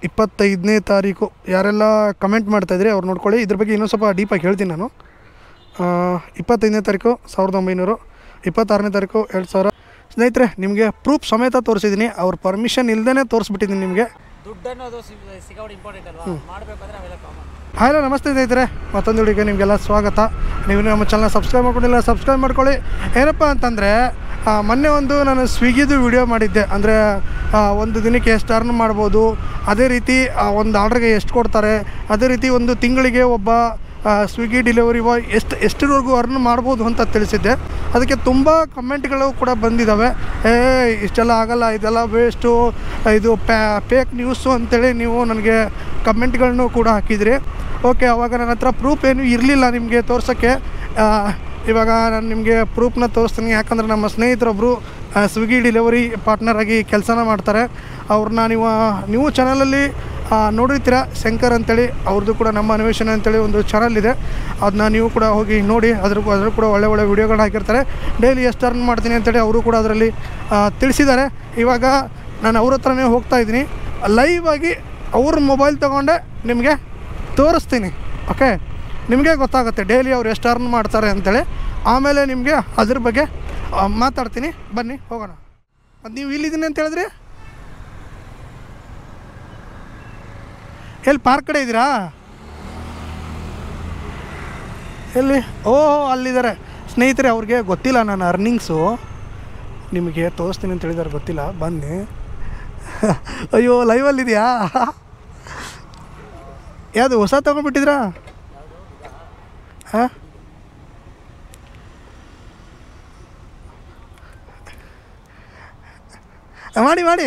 ಇಪ್ಪತ್ತೈದನೇ ತಾರೀಕು ಯಾರೆಲ್ಲ ಕಮೆಂಟ್ ಮಾಡ್ತಾಯಿದ್ರಿ ಅವ್ರು ನೋಡ್ಕೊಳ್ಳಿ ಇದ್ರ ಬಗ್ಗೆ ಇನ್ನೊಂದು ಸ್ವಲ್ಪ ಡೀಪಾಗಿ ಹೇಳ್ತೀನಿ ನಾನು ಆ, ಇಪ್ಪತ್ತೈದನೇ ತಾರೀಕು ಸಾವಿರದ ಒಂಬೈನೂರು ಇಪ್ಪತ್ತಾರನೇ ತಾರೀಕು ಎರಡು ಸಾವಿರ ಸ್ನೇಹಿತರೆ ನಿಮಗೆ ಪ್ರೂಫ್ ಸಮೇತ ತೋರಿಸಿದ್ದೀನಿ ಅವ್ರ ಪರ್ಮಿಷನ್ ಇಲ್ಲದೇ ತೋರಿಸ್ಬಿಟ್ಟಿದ್ದೀನಿ ನಿಮಗೆ ದುಡ್ಡು ಅನ್ನೋದು ಸಿಗ್- ಸಿಗೋದು ಇಂಪಾರ್ಟೆಂಟ್ ಅಲ್ವಾ ಮಾಡಬೇಕಾದ್ರೆ ಅವೆಲ್ಲ ಕಾಮನ್ ಹಲೋ ನಮಸ್ತೆ ಸ್ನೇಹಿತರೆ ಮತ್ತೊಂದು ವಿಡಿಯೋಗೆ ನಿಮಗೆಲ್ಲ ಸ್ವಾಗತ ನೀವು ನಮ್ಮ ಚಾನಲ್ ಸಬ್ಸ್ಕ್ರೈಬ್ ಮಾಡ್ಕೊಂಡಿಲ್ಲ ಸಬ್ಸ್ಕ್ರೈಬ್ ಮಾಡ್ಕೊಳ್ಳಿ ಏನಪ್ಪ ಅಂತಂದರೆ ಮೊನ್ನೆ ಒಂದು ನಾನು ಸ್ವಿಗ್ಗಿದು ವಿಡಿಯೋ ಮಾಡಿದ್ದೆ ಅಂದರೆ ಒಂದು ದಿನಕ್ಕೆ ಎಷ್ಟು ಅರ್ನ್ ಮಾಡ್ಬೋದು ಅದೇ ರೀತಿ ಆ, ಒಂದು ಆರ್ಡ್ರಿಗೆ ಎಷ್ಟು ಕೊಡ್ತಾರೆ ಅದೇ ರೀತಿ ಒಂದು ತಿಂಗಳಿಗೆ ಒಬ್ಬ ಸ್ವಿಗ್ಗಿ ಡೆಲಿವರಿ ಬಾಯ್ ಎಷ್ಟು ಎಷ್ಟರವರೆಗೂ ಅರ್ನ್ ಮಾಡ್ಬೋದು ಅಂತ ತಿಳಿಸಿದ್ದೆ ಅದಕ್ಕೆ ತುಂಬ ಕಮೆಂಟ್ಗಳು ಕೂಡ ಬಂದಿದ್ದಾವೆ ಏ ಇಷ್ಟೆಲ್ಲ ಆಗಲ್ಲ ಇದೆಲ್ಲ ವೇಸ್ಟು ಇದು ಪ್ಯಾ ಫೇಕ್ ನ್ಯೂಸು ಅಂತೇಳಿ ನೀವು ನನಗೆ ಕಮೆಂಟ್ಗಳನ್ನು ಕೂಡ ಹಾಕಿದ್ರಿ ಓಕೆ ಅವಾಗ ನನ್ನ ಹತ್ರ ಪ್ರೂಫ್ ಏನು ಇರಲಿಲ್ಲ ನಿಮಗೆ ತೋರ್ಸೋಕ್ಕೆ ಆ, ಇವಾಗ ನಾನು ನಿಮಗೆ ಪ್ರೂಫ್ನ ತೋರಿಸ್ತೀನಿ ಯಾಕಂದರೆ ನಮ್ಮ ಸ್ನೇಹಿತರೊಬ್ಬರು ಸ್ವಿಗ್ಗಿ ಡೆಲಿವರಿ ಪಾರ್ಟ್ನರ್ ಆಗಿ ಕೆಲಸನ ಮಾಡ್ತಾರೆ ಅವ್ರನ್ನ ನೀವು ನೀವು ಚಾನಲಲ್ಲಿ ನೋಡಿರ್ತೀರ ಶಂಕರ್ ಅಂತೇಳಿ ಅವ್ರದ್ದು ಕೂಡ ನಮ್ಮ ಅನ್ವೇಷಣೆ ಅಂತೇಳಿ ಒಂದು ಚಾನಲ್ ಇದೆ ಅದನ್ನ ನೀವು ಕೂಡ ಹೋಗಿ ನೋಡಿ ಅದ್ರ ಅದ್ರ ಕೂಡ ಒಳ್ಳೆ ಒಳ್ಳೆ ವೀಡಿಯೋಗಳನ್ನ ಹಾಕಿರ್ತಾರೆ ಡೈಲಿ ಎಷ್ಟು ಅರ್ನ್ ಮಾಡ್ತೀನಿ ಅಂತೇಳಿ ಅವರು ಕೂಡ ಅದರಲ್ಲಿ ತಿಳಿಸಿದ್ದಾರೆ ಇವಾಗ ನಾನು ಅವ್ರ ಹತ್ರನೇ ಹೋಗ್ತಾ ಇದ್ದೀನಿ ಲೈವ್ ಆಗಿ ಅವ್ರ ಮೊಬೈಲ್ ತೊಗೊಂಡೆ ನಿಮಗೆ ತೋರಿಸ್ತೀನಿ ಓಕೆ ನಿಮಗೆ ಗೊತ್ತಾಗುತ್ತೆ ಡೈಲಿ ಅವ್ರು ಎಷ್ಟು ಅರ್ನ್ ಮಾಡ್ತಾರೆ ಅಂತೇಳಿ ಆಮೇಲೆ ನಿಮಗೆ ಅದ್ರ ಬಗ್ಗೆ ಆ, ಮಾತಾಡ್ತೀನಿ ಬನ್ನಿ ಹೋಗೋಣ ಮತ್ತು ನೀವು ಇಲ್ಲಿದ್ದೀನಿ ಅಂತ ಹೇಳಿದ್ರಿ ಎಲ್ಲಿ ಪಾರ್ಕ್ ಕಡೆ ಇದ್ದೀರಾ ಎಲ್ಲಿ ಓ ಅಲ್ಲಿದ್ದಾರೆ ಸ್ನೇಹಿತರೆ ಅವ್ರಿಗೆ ಗೊತ್ತಿಲ್ಲ ನನ್ನ ಅರ್ನಿಂಗ್ಸು ನಿಮಗೆ ತೋರಿಸ್ತೀನಿ ಅಂತ ಹೇಳಿದಾರೆ ಗೊತ್ತಿಲ್ಲ ಬನ್ನಿ ಅಯ್ಯೋ ಲೈವಲ್ಲಿದೆಯಾ ಯಾವುದು ಹೊಸ ತೊಗೊಂಡ್ಬಿಟ್ಟಿದ್ರಾ ಹಾಂ ಮಾಡಿ ಮಾಡಿ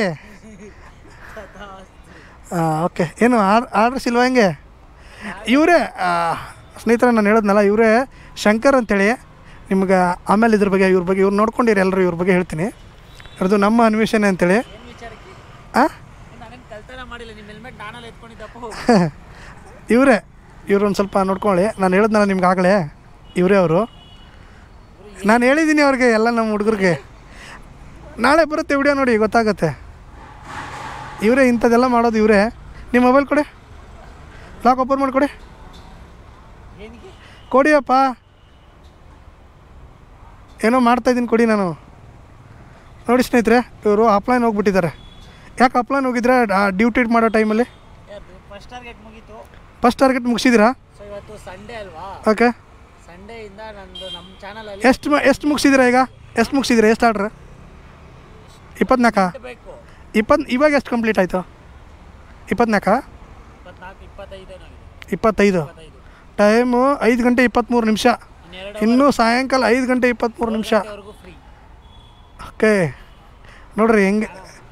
ಓಕೆ ಏನು ಆರ್ಡ್ರಸ್ ಇಲ್ವಾ ಹೆಂಗೆ ಇವರೇ ಸ್ನೇಹಿತರೆ ನಾನು ಹೇಳೋದ್ನಲ್ಲ ಇವರೇ ಶಂಕರ್ ಅಂತೇಳಿ ನಿಮ್ಗೆ ಆಮೇಲೆ ಇದ್ರ ಬಗ್ಗೆ ಇವ್ರ ಬಗ್ಗೆ ಇವ್ರು ನೋಡ್ಕೊಂಡಿರಿ ಎಲ್ಲರೂ ಇವ್ರ ಬಗ್ಗೆ ಹೇಳ್ತೀನಿ ಅವ್ರದ್ದು ನಮ್ಮ ಅನ್ವೇಷಣೆ ಅಂತೇಳಿ ಏನು ವಿಚಾರಕ್ಕೆ ಹಾಂ ನಾನೇನು ಕಲ್ತನ ಮಾಡಿಲ್ಲ ನಿಮ್ಮ ಹೆಲ್ಮೆಟ್ ನಾನಲ್ಲಿ ಎತ್ಕೊಂಡಿದ್ದಪ್ಪ ಇವರೇ ಇವ್ರು ಒಂದು ಸ್ವಲ್ಪ ನೋಡ್ಕೊಳ್ಳಿ ನಾನು ಹೇಳಿದ್ನಲ್ಲ ನಿಮ್ಗೆ ಆಗಲೇ ಇವರೇ ಅವರು ನಾನು ಹೇಳಿದ್ದೀನಿ ಅವ್ರಿಗೆ ಎಲ್ಲ ನಮ್ಮ ಹುಡುಗರಿಗೆ ನಾಳೆ ಬರುತ್ತೆ ವಿಡಿಯೋ ನೋಡಿ ಗೊತ್ತಾಗುತ್ತೆ ಇವರೇ ಇಂಥದ್ದೆಲ್ಲ ಮಾಡೋದು ಇವರೇ ನಿಮ್ಮ ಮೊಬೈಲ್ ಕೊಡಿ ಲಾಕ್ ಓಪನ್ ಮಾಡಿಕೊಡಿ ಏನಿಗೆ ಕೊಡಿಯಪ್ಪ ಏನೋ ಮಾಡ್ತಾಯಿದ್ದೀನಿ ಕೊಡಿ ನಾನು ನೋಡಿ ಸ್ನೇಹಿತರೆ ಇವರು ಆಫ್ಲೈನ್ ಹೋಗ್ಬಿಟ್ಟಿದ್ದಾರೆ ಯಾಕೆ ಆಫ್ಲೈನ್ ಹೋಗಿದ್ರೆ ಡ್ಯೂಟಿ ಮಾಡೋ ಟೈಮಲ್ಲಿ ಯಾರ್ದು ಫಸ್ಟ್ ಟಾರ್ಗೆಟ್ ಮುಗೀತು ಫಸ್ಟ್ ಟಾರ್ಗೆಟ್ ಮುಗಿಸಿದ್ದೀರಾ ಸೊ ಇವತ್ತು ಸಂಡೇ ಅಲ್ವಾ ಓಕೆ ಸಂಡೇಯಿಂದ ನಂದು ನಮ್ಮ ಚಾನಲಲ್ಲಿ ಎಷ್ಟು ಮ- ಎಷ್ಟು ಮುಗಿಸಿದ್ದೀರಾ ಈಗ ಎಷ್ಟು ಮುಗಿಸಿದ್ದೀರಾ ಎಷ್ಟು ಆರ್ಡ್ರ್ ಇಪ್ಪತ್ನಾಲ್ಕಾ ಬೇಕು ಇಪ್ಪತ್ತು ಇವಾಗ ಎಷ್ಟು ಕಂಪ್ಲೀಟ್ ಆಯಿತು ಇಪ್ಪತ್ನಾಲ್ಕಾ ಇಪ್ಪತ್ನಾಲ್ಕು ಇಪ್ಪತ್ತೈದೇನಾಗಿದೆ ಇಪ್ಪತ್ತೈದು ಇಪ್ಪತ್ತೈದು ಟೈಮು ಐದು ಗಂಟೆ ಇಪ್ಪತ್ತ್ಮೂರು ನಿಮಿಷ ಇನ್ನೆರಡು ಇನ್ನೂ ಸಾಯಂಕಾಲ ಐದು ಗಂಟೆ ಇಪ್ಪತ್ತ್ಮೂರು ನಿಮಿಷ ಗಂಟೆವರೆಗೂ ಫ್ರೀ ಓಕೆ ನೋಡ್ರಿ ಹೆಂಗೆ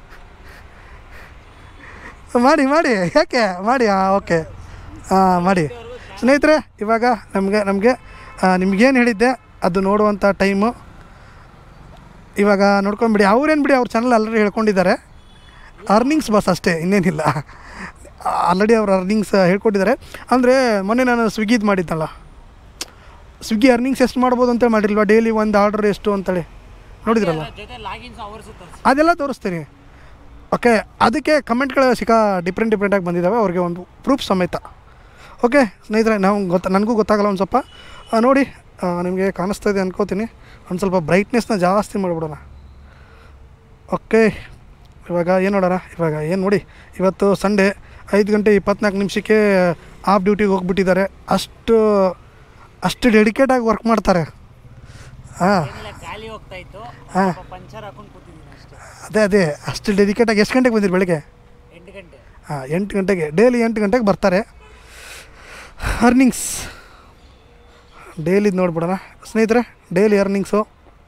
ಮಾಡಿ ಮಾಡಿ ಯಾಕೆ ಮಾಡಿ ಹಾಂ ಓಕೆ ಹಾಂ ಮಾಡಿ ಸ್ನೇಹಿತರೆ ಇವಾಗ ನಮಗೆ ನಮಗೆ ನಿಮ್ಗೇನು ಹೇಳಿದ್ದೆ ಅದು ನೋಡುವಂಥ ಟೈಮು ಇವಾಗ ನೋಡ್ಕೊಂಬಿಡಿ ಅವ್ರೇನು ಬಿಡಿ ಅವ್ರ ಚಾನಲ್ ಆಲ್ರೆಡಿ ಹೇಳ್ಕೊಂಡಿದ್ದಾರೆ ಅರ್ನಿಂಗ್ಸ್ ಬಸ್ ಅಷ್ಟೇ ಇನ್ನೇನಿಲ್ಲ ಆಲ್ರೆಡಿ ಅವ್ರ ಅರ್ನಿಂಗ್ಸ್ ಹೇಳ್ಕೊಟ್ಟಿದ್ದಾರೆ ಅಂದರೆ ಮೊನ್ನೆ ನಾನು ಸ್ವಿಗ್ಗಿದು ಮಾಡಿದ್ದಲ್ಲ ಸ್ವಿಗ್ಗಿ ಅರ್ನಿಂಗ್ಸ್ ಎಷ್ಟು ಮಾಡ್ಬೋದು ಅಂತೇಳಿ ಮಾಡಿಲ್ವಾ ಡೈಲಿ ಒಂದು ಆರ್ಡ್ರ್ ಎಷ್ಟು ಅಂತೇಳಿ ನೋಡಿದ್ರಲ್ಲ ಜೊತೆ ಲಾಗಿನ್ಸ್ ಅವರ್ಸು ತರಿಸಿ ಅದೆಲ್ಲ ತೋರಿಸ್ತೀನಿ ಓಕೆ ಅದಕ್ಕೆ ಕಮೆಂಟ್ಗಳು ಸಿಕ್ಕಾ ಡಿಫ್ರೆಂಟ್ ಡಿಫ್ರೆಂಟಾಗಿ ಬಂದಿದ್ದಾವೆ ಅವ್ರಿಗೆ ಒಂದು ಪ್ರೂಫ್ ಸಮೇತ ಓಕೆ ಸ್ನೇಹಿತರೆ ನಾವು ಗೊತ್ತ ನನಗೂ ಗೊತ್ತಾಗಲ್ಲ ಒಂದು ಸ್ವಲ್ಪ ಆ, ನೋಡಿ ನಿಮಗೆ ಕಾಣಿಸ್ತಾ ಇದೆ ಅನ್ಕೋತೀನಿ ಒಂದು ಸ್ವಲ್ಪ ಬ್ರೈಟ್ನೆಸ್ನ ಜಾಸ್ತಿ ಮಾಡಿಬಿಡೋಣ ಓಕೆ ಇವಾಗ ಏನು ನೋಡೋಣ ಇವಾಗ ಏನು ನೋಡಿ ಇವತ್ತು ಸಂಡೇ ಐದು ಗಂಟೆ ಇಪ್ಪತ್ನಾಲ್ಕು ನಿಮಿಷಕ್ಕೆ ಆಫ್ ಡ್ಯೂಟಿಗೆ ಹೋಗ್ಬಿಟ್ಟಿದ್ದಾರೆ ಅಷ್ಟು ಅಷ್ಟು ಡೆಡಿಕೇಟಾಗಿ ವರ್ಕ್ ಮಾಡ್ತಾರೆ ಹಾಂ ಏನಿಲ್ಲ ಖಾಲಿ ಹೋಗ್ತಾ ಇತ್ತು ಹಾ. ಪಂಚರ್ ಹಾಕೊಂಡು ಕೂತಿದ್ದೀನಿ ಅಷ್ಟೇ ಅದೇ ಅದೇ ಅಷ್ಟು ಡೆಡಿಕೇಟಾಗಿ ಎಷ್ಟು ಗಂಟೆಗೆ ಬಂದಿರಿ ಬೆಳಗ್ಗೆ ಎಂಟು ಗಂಟೆ ಹಾಂ ಎಂಟು ಗಂಟೆಗೆ ಡೈಲಿ ಎಂಟು ಗಂಟೆಗೆ ಬರ್ತಾರೆ ಅರ್ನಿಂಗ್ಸ್ ಡೈಲಿದು ನೋಡ್ಬಿಡೋಣ ಸ್ನೇಹಿತರೆ ಡೈಲಿ ಅರ್ನಿಂಗ್ಸು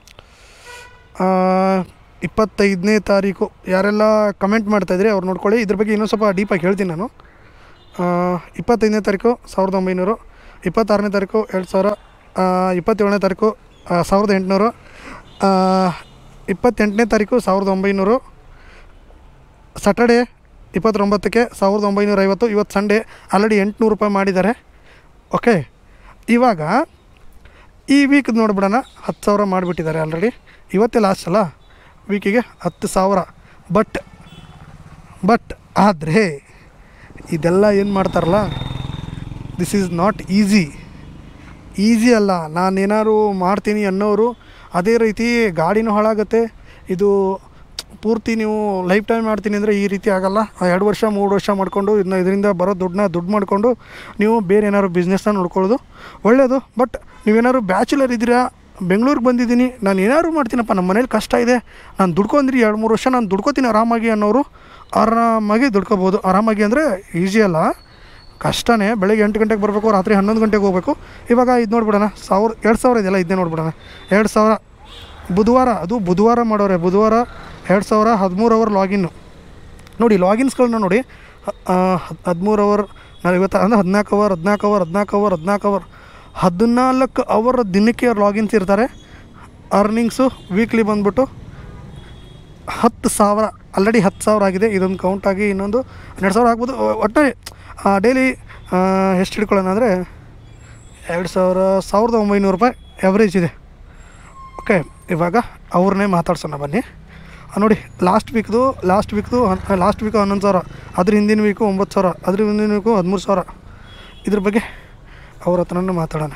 ಇಪ್ಪತ್ತೈದನೇ ತಾರೀಕು ಯಾರೆಲ್ಲ ಕಮೆಂಟ್ ಮಾಡ್ತಾಯಿದ್ರಿ ಅವ್ರು ನೋಡ್ಕೊಳ್ಳಿ ಇದ್ರ ಬಗ್ಗೆ ಇನ್ನೊಂದು ಸ್ವಲ್ಪ ಡೀಪಾಗಿ ಹೇಳ್ತೀನಿ ನಾನು ಆ, ಇಪ್ಪತ್ತೈದನೇ ತಾರೀಕು ಸಾವಿರದ ಒಂಬೈನೂರು ಇಪ್ಪತ್ತಾರನೇ ತಾರೀಕು ಎರಡು ಸಾವಿರ ಆ, ಇಪ್ಪತ್ತೇಳನೇ ತಾರೀಕು ಆ, ಸಾವಿರದ ಎಂಟುನೂರು ಆ, ಇಪ್ಪತ್ತೆಂಟನೇ ತಾರೀಕು ಸಾವಿರದ ಒಂಬೈನೂರು ಸಟರ್ಡೆ ಇಪ್ಪತ್ತೊಂಬತ್ತಕ್ಕೆ ಸಾವಿರದ ಒಂಬೈನೂರ ಐವತ್ತು ಇವತ್ತು ಸಂಡೇ ಆಲ್ರೆಡಿ ಎಂಟುನೂರು ರೂಪಾಯಿ ಮಾಡಿದ್ದಾರೆ ಓಕೆ ಇವಾಗ ಈ ವೀಕ್ ನೋಡ್ಬಿಡೋಣ ಹತ್ತು ಸಾವಿರ ಮಾಡಿಬಿಟ್ಟಿದ್ದಾರೆ ಆಲ್ರೆಡಿ ಇವತ್ತೇ ಲಾಸ್ಟ್ ಅಲ್ಲ ವೀಕಿಗೆ ಹತ್ತು ಸಾವಿರ ಬಟ್ ಬಟ್ ಆದರೆ ಇದೆಲ್ಲ ಏನು ಮಾಡ್ತಾರಲ್ಲ this is not easy easy ಅಲ್ಲ ನಾನೇನಾದ್ರು ಮಾಡ್ತೀನಿ ಅನ್ನೋರು ಅದೇ ರೀತಿ ಗಾಡಿನೂ ಹಾಳಾಗುತ್ತೆ ಇದು ಪೂರ್ತಿ ನೀವು ಲೈಫ್ ಟೈಮ್ ಮಾಡ್ತೀನಿ ಅಂದರೆ ಈ ರೀತಿ ಆಗಲ್ಲ ಎರಡು ವರ್ಷ ಮೂರು ವರ್ಷ ಮಾಡ್ಕೊಂಡು ಇದನ್ನ ಇದರಿಂದ ಬರೋ ದುಡ್ಡನ್ನ ದುಡ್ಡು ಮಾಡಿಕೊಂಡು ನೀವು ಬೇರೆ ಏನಾದ್ರು ಬಿಸ್ನೆಸ್ನ ನೋಡ್ಕೊಳ್ಳೋದು ಒಳ್ಳೆಯದು ಬಟ್ ನೀವೇನಾದ್ರು ಬ್ಯಾಚುಲರ್ ಇದ್ದೀರಾ ಬೆಂಗಳೂರಿಗೆ ಬಂದಿದ್ದೀನಿ ನಾನು ಏನಾದ್ರು ಮಾಡ್ತೀನಪ್ಪ ನಮ್ಮ ಮನೇಲಿ ಕಷ್ಟ ಇದೆ ನಾನು ದುಡ್ಕೊಂಡ್ರಿ ಎರಡು ಮೂರು ವರ್ಷ ನಾನು ದುಡ್ಕೋತೀನಿ ಆರಾಮಾಗಿ ಅನ್ನೋರು ಆರಾಮಾಗಿ ದುಡ್ಕೋಬೋದು ಆರಾಮಾಗಿ ಅಂದರೆ ಈಸಿ ಅಲ್ಲ ಕಷ್ಟನೇ ಬೆಳಗ್ಗೆ ಎಂಟು ಗಂಟೆಗೆ ಬರಬೇಕು ರಾತ್ರಿ ಹನ್ನೊಂದು ಗಂಟೆಗೆ ಹೋಗಬೇಕು ಇವಾಗ ಇದು ನೋಡ್ಬಿಡೋಣ ಸಾವಿರ ಎರಡು ಸಾವಿರ ಇದೆಯಲ್ಲ ಇದನ್ನೇ ನೋಡ್ಬಿಡೋಣ ಎರಡು ಸಾವಿರ ಬುಧವಾರ ಅದು ಬುಧವಾರ ಮಾಡೋರೆ ಬುಧವಾರ ಎರಡು ಸಾವಿರ ಹದಿಮೂರು ಅವರ್ ಲಾಗಿನ್ನು ನೋಡಿ ಲಾಗಿನ್ಸ್ಗಳನ್ನ ನೋಡಿ ಹದಿಮೂರು ಅವರ್ ನಾನು ಇವತ್ತು ಅಂದರೆ ಹದಿನಾಲ್ಕು ಅವರ್ ಹದಿನಾಲ್ಕು ಅವರ್ ಹದಿನಾಲ್ಕು ಅವರ್ ಹದಿನಾಲ್ಕು ಅವರ್ ಹದಿನಾಲ್ಕು ಅವರ್ ದಿನಕ್ಕೆ ಅವ್ರು ಲಾಗಿನ್ಸ್ ಇರ್ತಾರೆ ಅರ್ನಿಂಗ್ಸು ವೀಕ್ಲಿ ಬಂದ್ಬಿಟ್ಟು ಹತ್ತು ಸಾವಿರ ಆಲ್ರೆಡಿ ಹತ್ತು ಸಾವಿರ ಆಗಿದೆ ಇದೊಂದು ಕೌಂಟ್ ಆಗಿ ಇನ್ನೊಂದು ಹನ್ನೆರಡು ಸಾವಿರ ಆಗ್ಬೋದು ಒಟ್ಟಾರೆ ಡೈಲಿ ಎಷ್ಟು ಹಿಡ್ಕೊಳ್ಳೋಣ ಅಂದರೆ ಎರಡು ಸಾವಿರ ಸಾವಿರದ ಒಂಬೈನೂರು ರೂಪಾಯಿ ಎವ್ರೇಜ್ ಇದೆ ಓಕೆ ಇವಾಗ ಅವ್ರನ್ನೇ ಮಾತಾಡ್ಸೋಣ ಬನ್ನಿ ಆ, ನೋಡಿ ಲಾಸ್ಟ್ ವೀಕ್ದು ಲಾಸ್ಟ್ ವೀಕ್ದು ಲಾಸ್ಟ್ ವೀಕು ಹನ್ನೊಂದು ಸಾವಿರ ಅದ್ರ ಹಿಂದಿನ ವೀಕು ಒಂಬತ್ತು ಸಾವಿರ ಅದ್ರ ಹಿಂದಿನ ವೀಕು ಹದಿಮೂರು ಸಾವಿರ ಇದ್ರ ಬಗ್ಗೆ ಅವ್ರ ಹತ್ರನೂ ಮಾತಾಡೋಣ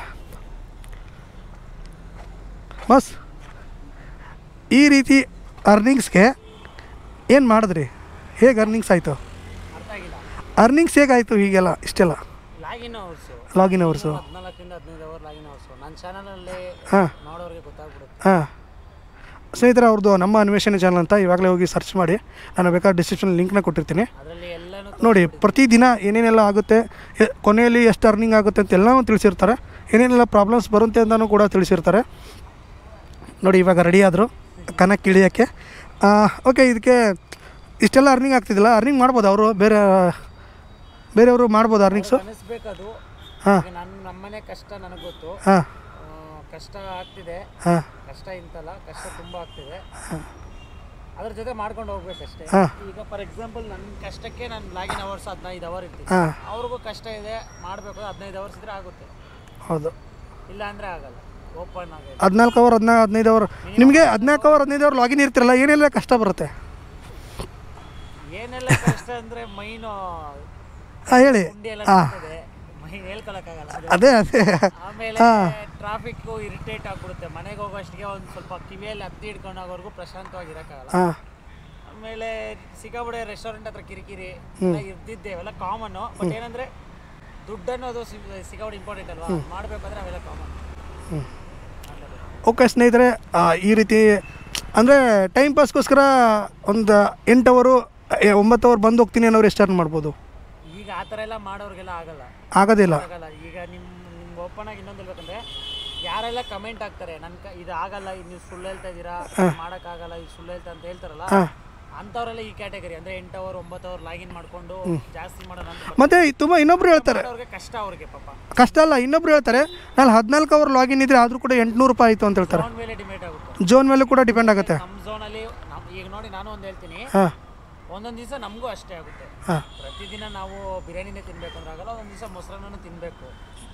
ಬಸ್ ಈ ರೀತಿ ಅರ್ನಿಂಗ್ಸ್ಗೆ ಏನು ಮಾಡಿದ್ರಿ ಹೇಗೆ ಅರ್ನಿಂಗ್ಸ್ ಆಯಿತು ಅರ್ಥ ಆಗಿಲ್ಲ ಅರ್ನಿಂಗ್ಸ್ ಹೇಗಾಯಿತು ಹೀಗೆಲ್ಲ ಇಷ್ಟೆಲ್ಲ ಲಾಗಿನ್ ಅವರ್ಸು ಲಾಗಿನ್ ಅವರ್ಸು ಹದಿನಾಲ್ಕರಿಂದ ಹದಿನೈದು ಅವರ್ ಲಾಗಿನ್ ಅವರ್ಸು ನನ್ನ ಚಾನಲಲ್ಲಿ ಹಾಂ ನೋಡೋರಿಗೆ ಗೊತ್ತಾಗ್ಬಿಡುತ್ತೆ ಹಾಂ ಸ್ನೇಹಿತರೆ ಅವ್ರದ್ದು ನಮ್ಮ ಅನ್ವೇಷಣೆ ಚಾನಲ್ ಅಂತ ಇವಾಗಲೇ ಹೋಗಿ ಸರ್ಚ್ ಮಾಡಿ ನಾನು ಬೇಕಾದ್ರೆ ಡಿಸ್ಕ್ರಿಪ್ಷನ್ ಲಿಂಕ್ನ ಕೊಟ್ಟಿರ್ತೀನಿ ಅದರಲ್ಲಿ ಎಲ್ಲನೂ ನೋಡಿ ಪ್ರತಿದಿನ ಏನೇನೆಲ್ಲ ಆಗುತ್ತೆ ಎ- ಕೊನೆಯಲ್ಲಿ ಎಷ್ಟು ಅರ್ನಿಂಗ್ ಆಗುತ್ತೆ ಅಂತ ಎಲ್ಲನೂ ತಿಳಿಸಿರ್ತಾರೆ ಏನೇನೆಲ್ಲ ಪ್ರಾಬ್ಲಮ್ಸ್ ಬರುತ್ತೆ ಅಂತಲೂ ಕೂಡ ತಿಳಿಸಿರ್ತಾರೆ ನೋಡಿ ಇವಾಗ ರೆಡಿ ಆದರು ಕನಕ್ಕೆ ಇಳಿಯೋಕ್ಕೆ ಓಕೆ ಇದಕ್ಕೆ ಇಷ್ಟೆಲ್ಲ ಅರ್ನಿಂಗ್ ಆಗ್ತಿದ್ದಿಲ್ಲ ಅರ್ನಿಂಗ್ ಮಾಡ್ಬೋದು ಅವರು ಬೇರೆ ಬೇರೆಯವರು ಮಾಡ್ಬೋದು ಅರ್ನಿಂಗ್ಸು ಅನಿಸ್ಬೇಕದು ಹಾಂ ಈಗ ನನ್ನ ನಮ್ಮನೆ ಕಷ್ಟ ನನಗೆ ಗೊತ್ತು ಹಾಂ ಆ, ಕಷ್ಟ ಆಗ್ತಿದೆ ಹಾಂ ಕಷ್ಟ ಇಂತಲ್ಲ ಕಷ್ಟ ತುಂಬ ಆಗ್ತಿದೆ ಅದ್ರ ಜೊತೆ ಮಾಡ್ಕೊಂಡು ಹೋಗ್ಬೇಕಷ್ಟೇ ಹಾ. ಈಗ ಫಾರ್ ಎಕ್ಸಾಂಪಲ್ ನನ್ನ ಕಷ್ಟಕ್ಕೆ ನಾನು ಲಾಗಿನ್ ಅವರ್ಸ್ ಹದಿನೈದು ಅವರ್ ಇರ್ತೀನಿ ಹಾಂ ಅವ್ರಿಗೂ ಕಷ್ಟ ಇದೆ ಮಾಡಬೇಕು ಹದಿನೈದು ಅವರ್ಸ್ ಇದ್ರೆ ಆಗುತ್ತೆ ಹೌದು ಇಲ್ಲ ಅಂದರೆ ಆಗಲ್ಲ ಓಪನ್ ಆಗಿದೆ ಹದಿನಾಲ್ಕು ಅವರ್ ಹದಿನಾ ಹದಿನೈದು ಅವರ್ ನಿಮಗೆ ಹದಿನಾಲ್ಕು ಅವರ್ ಹದಿನೈದು ಅವರ್ ಲಾಗಿನ್ ಇರ್ತಿರಲ್ಲ ಏನೆಲ್ಲ ಕಷ್ಟ ಬರುತ್ತೆ ಏನೆಲ್ಲ ಕಷ್ಟ ಅಂದರೆ ಮೈನು ಹಾಂ ಹೇಳಿ ಗುಂಡಿ ಎಲ್ಲ ಹಾಂ ಸಿಗ್ತದೆ ಮೈನ್ ಹೇಳ್ಕೊಳಕ್ಕಾಗಲ್ಲ ಅದು ಅದೇ ಅದೇ ಆಮೇಲೆ ಹಾಂ ಟ್ರಾಫಿಕ್ಕು ಇರಿಟೇಟ್ ಆಗ್ಬಿಡುತ್ತೆ ಮನೆಗೆ ಹೋಗೋಷ್ಟಿಗೆ ಒಂದು ಸ್ವಲ್ಪ ಕಿವಿಯಲ್ಲಿ ಹತ್ತಿ ಹಿಡ್ಕೊಂಡು ಹೋಗೋರ್ಗು ಪ್ರಶಾಂತವಾಗಿ ಇರೋಕ್ಕಾಗಲ್ಲ ಹಾಂ ಆಮೇಲೆ ಸಿಕ್ಕಾಪಡೆ ರೆಸ್ಟೋರೆಂಟ್ ಹತ್ರ ಕಿರಿಕಿರಿ ಎಲ್ಲ ಇರ್ದಿದ್ದೆ ಅವೆಲ್ಲ ಕಾಮನ್ನು ಬಟ್ ಏನಂದ್ರೆ ದುಡ್ಡು ಅನ್ನೋದು ಸಿಕ್ಕಾಪಡೆ ಇಂಪಾರ್ಟೆಂಟ್ ಅಲ್ವಾ ಮಾಡ್ಬೇಕಾದ್ರೆ ಅವೆಲ್ಲ ಕಾಮನ್ ಓಕೆ ಸ್ನೇಹಿತರೆ ಆ, ಈ ರೀತಿ ಅಂದರೆ ಟೈಮ್ ಪಾಸ್ಗೋಸ್ಕರ ಒಂದು ಎಂಟು ಅವರು ಎ- ಒಂಬತ್ತು ಅವರ್ ಬಂದು ಹೋಗ್ತೀನಿ ಅನ್ನೋರು ಎಷ್ಟು ಅರ್ನ್ ಮಾಡ್ಬೋದು ಈಗ ಆ ಥರ ಎಲ್ಲ ಮಾಡೋರಿಗೆಲ್ಲ ಆಗಲ್ಲ ಆಗೋದಿಲ್ಲ ಆಗಲ್ಲ ಈಗ ನಿಮ್ಮ ನಿಮ್ಗೆ ಓಪನ್ ಆಗಿ ಇನ್ನೊಂದು ಹೇಳ್ಬೇಕಂದ್ರೆ ಯಾರೆಲ್ಲ ಕಮೆಂಟ್ ಹಾಕ್ತಾರೆ ನನ್ನ ಕ ಇದು ಆಗಲ್ಲ ಇದು ನೀವು ಸುಳ್ಳು ಹೇಳ್ತಾ ಇದ್ದೀರಾ ಮಾಡೋಕ್ಕಾಗಲ್ಲ ಇದು ಸುಳ್ಳು ಹೇಳ್ತಾ ಅಂತ ಹೇಳ್ತಾರಲ್ಲ ಹಾಂ ಅಂಥವ್ರೆಲ್ಲ ಈ ಕ್ಯಾಟಗರಿ ಅಂದ್ರೆ ಎಂಟು ಅವರ್ ಒಂಬತ್ತು ಅವರ್ ಲಾಗಿನ್ ಮಾಡ್ಕೊಂಡು ಜಾಸ್ತಿ ಮಾಡೋಣ ಅಂತ ಮತ್ತು ತುಂಬ ಇನ್ನೊಬ್ರು ಹೇಳ್ತಾರೆ ಅವ್ರಿಗೆ ಕಷ್ಟ ಅವ್ರಿಗೆ ಪಾಪ ಕಷ್ಟ ಅಲ್ಲ ಇನ್ನೊಬ್ರು ಹೇಳ್ತಾರೆ ನಾನು ಹದಿನಾಲ್ಕು ಅವರ್ ಲಾಗಿನ್ ಇದ್ರೆ ಆದರೂ ಕೂಡ ಎಂಟುನೂರು ರೂಪಾಯಿ ಆಯಿತು ಅಂತ ಹೇಳ್ತಾರೆ ಫೋನ್ ಮೇಲೆ ಡಿಮೇಟ್ ಆಗುತ್ತೆ ಜೋನ್ ಮೇಲೂ ಕೂಡ ಡಿಪೆಂಡ್ ಆಗುತ್ತೆ ನಮ್ಮ ಝೋನಲ್ಲಿ ನಮ್ ಈಗ ನೋಡಿ ನಾನು ಒಂದು ಹೇಳ್ತೀನಿ ಹಾಂ ಒಂದೊಂದು ದಿವಸ ನಮಗೂ ಅಷ್ಟೇ ಆಗುತ್ತೆ ಹಾಂ ಪ್ರತಿದಿನ ನಾವು ಬಿರಿಯಾನಿನೇ ತಿನ್ಬೇಕು ಅಂದ್ರೆ ಆಗಲ್ಲ ಒಂದೊಂದು ದಿವಸ ಮೊಸರನ್ನ ತಿನ್ನಬೇಕು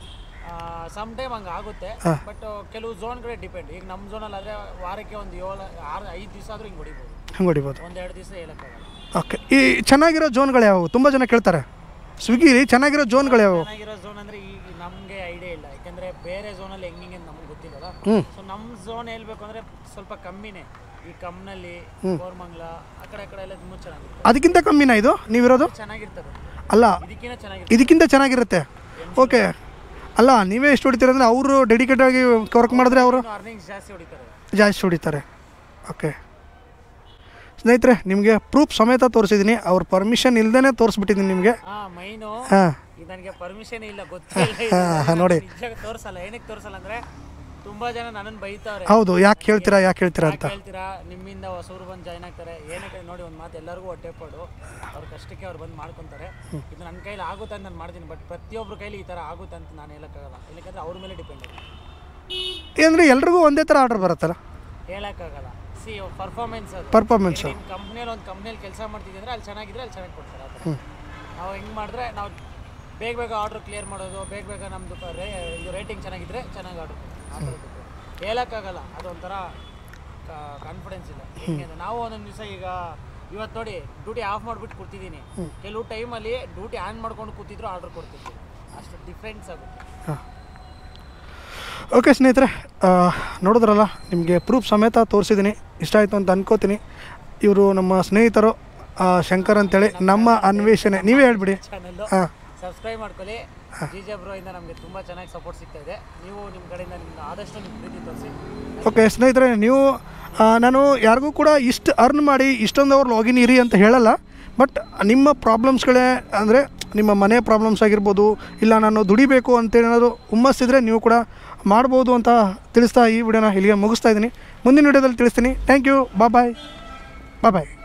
ಸಮ್ ಟೈಮ್ ಹಂಗೆ ಆಗುತ್ತೆ ಬಟ್ ಕೆಲವು ಝೋನ್ಗಳೇ ಡಿಪೆಂಡ್ ಈಗ ನಮ್ಮ ಝೋನಲ್ಲಿ ಆದರೆ ವಾರಕ್ಕೆ ಒಂದು ಏಳು ಆರು ಐದು ದಿವಸ ಆದರೂ ಹಿಂಗೆ ಹೊಡಿಬೋದು ಹಂಗೆ ಹೊಡಿಬೋದು ಒಂದು ಎರಡು ದಿವಸ ಹೇಳೋಕ್ಕಾಗಲ್ಲ ಓಕೆ ಈ ಚೆನ್ನಾಗಿರೋ ಜೋನ್ಗಳು ಯಾವುವು ತುಂಬ ಜನ ಕೇಳ್ತಾರೆ ಸ್ವಿಗ್ಗಿಲಿ ಚೆನ್ನಾಗಿರೋ ಜೋನ್ಗಳು ಯಾವುವು ಚೆನ್ನಾಗಿರೋ ಝೋನ್ ಅಂದರೆ ಈಗ ನಮಗೆ ಐಡಿಯಾ ಇಲ್ಲ ಯಾಕಂದರೆ ಬೇರೆ ಝೋನಲ್ಲಿ ಹೆಂಗೆ ಹೆಂಗೆ ನಮಗೆ ಗೊತ್ತಿಲ್ಲಲ್ಲ ಹ್ಞೂ ಸೊ ನಮ್ಮ ಝೋನ್ ಹೇಳ್ಬೇಕು ಅಂದರೆ ಸ್ವಲ್ಪ ಕಮ್ಮಿನೇ ಈ ಕಮ್ನಲ್ಲಿ ಕೋರ್ಮಂಗ್ಲ ಆ ಕಡೆ ಆ ಕಡೆ ಎಲ್ಲ ತುಂಬ ಚೆನ್ನಾಗಿರುತ್ತೆ ಅದಕ್ಕಿಂತ ಕಮ್ಮಿನಾ ಇದು ನೀವಿರೋದು ಚೆನ್ನಾಗಿರ್ತದೆ ಅಲ್ಲ ಇದಕ್ಕಿಂತ ಚೆನ್ನಾಗಿರುತ್ತೆ ಇದಕ್ಕಿಂತ ಚೆನ್ನಾಗಿರುತ್ತೆ ಓಕೆ ಅಲ್ಲ ನೀವೇ ಎಷ್ಟು ಹೊಡಿತೀರ ಅಂದರೆ ಅವರು ಡೆಡಿಕೇಟ್ ಆಗಿ ವರ್ಕ್ ಮಾಡಿದ್ರೆ ಅವರು ಅರ್ನಿಂಗ್ಸ್ ಜಾಸ್ತಿ ಹೊಡಿತಾರೆ ಜಾಸ್ತಿ ಹೊಡಿತಾರೆ ಓಕೆ ಸ್ನೇಹಿತರೆ ನಿಮಗೆ ಪ್ರೂಫ್ ಸಮೇತ ತೋರಿಸಿದ್ದೀನಿ ಅವ್ರ ಪರ್ಮಿಷನ್ ಇಲ್ಲದೇ ತೋರಿಸ್ಬಿಟ್ಟಿದ್ದೀನಿ ನಿಮಗೆ ಹಾ ಮೈನು ಹಾಂ ಇದು ನನಗೆ ಪರ್ಮಿಷನ್ ಇಲ್ಲ ಗೊತ್ತಿಲ್ಲ ಹಾ, ನೋಡಿ. ನಿಜ ತೋರಿಸಲ್ಲ ಏನಕ್ಕೆ ತೋರಿಸಲ್ಲ ಅಂದ್ರೆ ತುಂಬಾ ಜನ ನನ್ನನ್ನು ಬೈತಾವ್ರೆ ಹೌದು ಯಾಕೆ ಹೇಳ್ತೀರಾ ಯಾಕೆ ಹೇಳ್ತೀರಾ ಅಂತ ಯಾಕ್ ಹೇಳ್ತೀರಾ ನಿಮ್ಮಿಂದ ಹೊಸಬ್ರು ಬಂದು ಜಾಯ್ನ್ ಆಗ್ತಾರೆ ಏನಕ್ಕೆ ನೋಡಿ ಒಂದು ಮಾತು ಎಲ್ಲರಿಗೂ ಹೊಟ್ಟೆ ಪಡು ಅವ್ರ ಕಷ್ಟಕ್ಕೆ ಅವ್ರು ಬಂದು ಮಾಡ್ಕೊತಾರೆ ಇದು ನನ್ನ ಕೈಲಿ ಆಗುತ್ತೆ ಅಂತ ನಾನು ಮಾಡ್ತೀನಿ ಬಟ್ ಪ್ರತಿಯೊಬ್ಬರ ಕೈಲಿ ಈ ಥರ ಆಗುತ್ತೆ ಅಂತ ನಾನು ಹೇಳೋಕ್ಕಾಗಲ್ಲ ಯಾಕಂದ್ರೆ ಅವ್ರ ಮೇಲೆ ಡಿಪೆಂಡ್ ಅಂದರೆ ಎಲ್ರಿಗೂ ಒಂದೇ ಥರ ಆರ್ಡರ್ ಬರುತ್ತಲ್ಲ ಹೇಳೋಕ್ಕಾಗಲ್ಲ ಸಿ ಪರ್ಫಾರ್ಮೆನ್ಸ್ ಅದು ಪರ್ಫಾರ್ಮೆನ್ಸು ನಿಮ್ಮ ಕಂಪ್ನಿಯಲ್ಲಿ ಒಂದು ಕಂಪ್ನಿಯಲ್ಲಿ ಕೆಲಸ ಮಾಡ್ತಿದ್ರೆ ಅಲ್ಲಿ ಚೆನ್ನಾಗಿದ್ರೆ ಅಲ್ಲಿ ಚೆನ್ನಾಗಿ ಕೊಡ್ತಾರೆ ಆ ಥರ ನಾವು ಹೆಂಗೆ ಮಾಡಿದ್ರೆ ನಾವು ಬೇಗ ಬೇಗ ಆರ್ಡ್ರ್ ಕ್ಲಿಯರ್ ಮಾಡೋದು ಬೇಗ ಬೇಗ ನಮ್ಮದು ರೇ ಇದು ರೇಟಿಂಗ್ ಚೆನ್ನಾಗಿದ್ರೆ ಚೆನ್ನಾಗಿ ಆರ್ಡ್ರ್ ಆ ಥರದ್ದು ಹೇಳೋಕ್ಕಾಗಲ್ಲ ಅದೊಂಥರ ಕಾನ್ಫಿಡೆನ್ಸ್ ಇಲ್ಲ ಹೆಂಗೆ ಅಂದ್ರೆ ನಾವು ಒಂದೊಂದು ದಿವಸ ಈಗ ಇವತ್ತು ನೋಡಿ ಡ್ಯೂಟಿ ಆಫ್ ಮಾಡಿಬಿಟ್ಟು ಕೂತಿದ್ದೀನಿ ಕೆಲವು ಟೈಮಲ್ಲಿ ಡ್ಯೂಟಿ ಆನ್ ಮಾಡ್ಕೊಂಡು ಕೂತಿದ್ರು ಆರ್ಡರ್ ಕೊಡ್ತಿದ್ವಿ ಅಷ್ಟು ಡಿಫ್ರೆನ್ಸ್ ಆಗುತ್ತೆ ಹಾಂ ಓಕೆ ಸ್ನೇಹಿತರೆ ಆ, ನೋಡಿದ್ರಲ್ಲ ನಿಮಗೆ ಪ್ರೂಫ್ ಸಮೇತ ತೋರಿಸಿದ್ದೀನಿ ಇಷ್ಟ ಆಯಿತು ಅಂತ ಅನ್ಕೋತೀನಿ ಇವರು ನಮ್ಮ ಸ್ನೇಹಿತರು ಆ, ಶಂಕರ್ ಅಂತೇಳಿ ನಮ್ಮ ಅನ್ವೇಷಣೆ ನೀವೇ ಹೇಳ್ಬಿಡಿ ಚಾನಲ್ಲು ಹಾಂ ಸಬ್ಸ್ಕ್ರೈಬ್ ಮಾಡ್ಕೊಳ್ಳಿ ಜಿ ಜೆ ಬ್ರೋ ಇಂದ ನಮಗೆ ತುಂಬ ಚೆನ್ನಾಗಿ ಸಪೋರ್ಟ್ ಸಿಗ್ತಾ ಇದೆ ನೀವು ನಿಮ್ಮ ಕಡೆಯಿಂದ ನಿಮ್ಗೆ ಆದಷ್ಟು ನಿಮ್ಮ ಪ್ರೀತಿ ತೋರಿಸಿ ಓಕೆ ಸ್ನೇಹಿತರೆ ನೀವು ಆ, ನಾನು ಯಾರಿಗೂ ಕೂಡ ಇಷ್ಟು ಅರ್ನ್ ಮಾಡಿ ಇಷ್ಟೊಂದು ಅವ್ರು ಲಾಗಿನ್ ಇರಿ ಅಂತ ಹೇಳಲ್ಲ ಬಟ್ ನಿಮ್ಮ ಪ್ರಾಬ್ಲಮ್ಸ್ಗಳೇ ಅಂದರೆ ನಿಮ್ಮ ಮನೆ ಪ್ರಾಬ್ಲಮ್ಸ್ ಆಗಿರ್ಬೋದು ಇಲ್ಲ ನಾನು ದುಡಿಬೇಕು ಅಂತ ಏನಾದರೂ ಹುಮ್ಮಸ್ಸಿದ್ರೆ ನೀವು ಕೂಡ ಮಾಡ್ಬೋದು ಅಂತ ತಿಳಿಸ್ತಾ ಈ ವಿಡಿಯೋನ ಇಲ್ಲಿಗೆ ಮುಗಿಸ್ತಾ ಇದ್ದೀನಿ ಮುಂದಿನ ವಿಡಿಯೋದಲ್ಲಿ ತಿಳಿಸ್ತೀನಿ ಥ್ಯಾಂಕ್ ಯು ಬಾ ಬಾಯ್ ಬಾ ಬಾಯ್